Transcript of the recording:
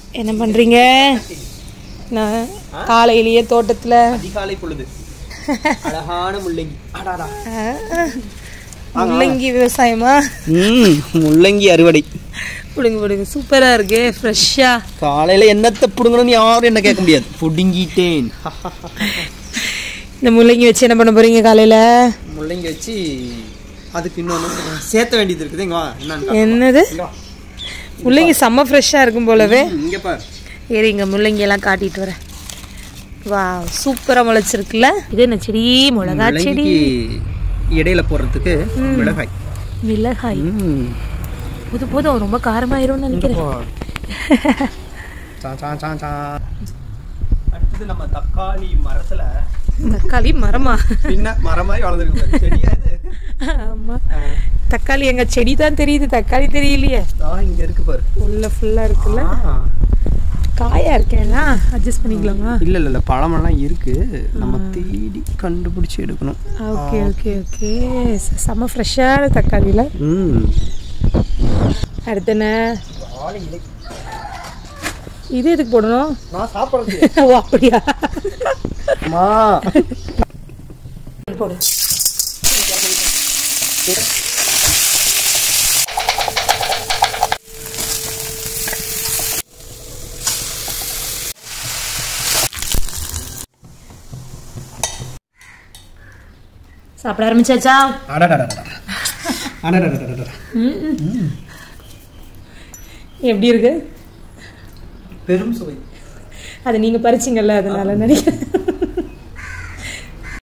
என்ன பண்றீங்க நான் காலையிலேயே தோட்டத்துல அதிகாலை பொழுது அழகான முள்ளங்கி அடாடா முள்ளங்கி விவசாயமா ம் முள்ளங்கி அறுவடை பிடுங்க பிடுங்க சூப்பரா இருக்கு ஃப்ரெஷ்ஷா காலையில என்னத்தை புடுங்கணும்னு யாரும் என்ன கேட்க முடியாது புடுங்கிட்டேன் இந்த முள்ளங்கி வச்சு என்ன பண்ண போறீங்க காலையில முள்ளங்கி வச்சு அதுக்கு இன்னொன்று சேர்த்த வேண்டியது இருக்குது இங்க வா என்னன்னு என்னது இங்க வா. முள்ளங்கி செம்ம ஃப்ரெஷ்ஷா இருக்கும் போலவே ம், இங்க பாரு ஏறி இங்க முள்ளங்கி எல்லாம் காட்டிட்டு வரேன் வா சூப்பரா முளைச்சிருக்குல்ல இது என்ன செடி மிளகா செடி முள்ளங்கிக்கு இடையில போடுறதுக்கு மிளகாய் மிளகாய் ம். போது போதும் ரொம்ப காரமாயிரும்னு நினைக்கிறேன் சா, சா, சா, சா. அடுத்தது நம்ம தக்காளி மரத்துல தக்காளி மரமா பின்ன மரம் மாதிரி வளர்ந்துருக்கு பாரு. செடியா இது ஆமா தக்காளி எங்க செடி தான் தெரியுது தக்காளி தெரியலையே ஆ, இங்க இருக்கு பாரு உள்ள ஃபுல்லா இருக்குல்ல ஆ. காயா இருக்கேனா அட்ஜஸ்ட் பண்ணிக்கலாமா இல்ல இல்ல இல்ல பழமெல்லாம் இருக்கு நம்ம தேடி கண்டுபிடிச்சு எடுக்கணும் ஓகே ஓகே ஓகே செம்ம ஃப்ரெஷ்ஷான தக்காளியில் ம் அடுத்து என்ன இது எதுக்கு போடணும் நான் சாப்பிடுறது ஓ அப்படியா அம்மா போடு சாப்பிட ஆரம்பிச்சாச்சா அடடடடடா. அடடடடடடா. எப்படி இருக்கு பெரும் சுவை அது நீங்க பறிச்சிங்கல்ல அதனால நினைக்கிறேன்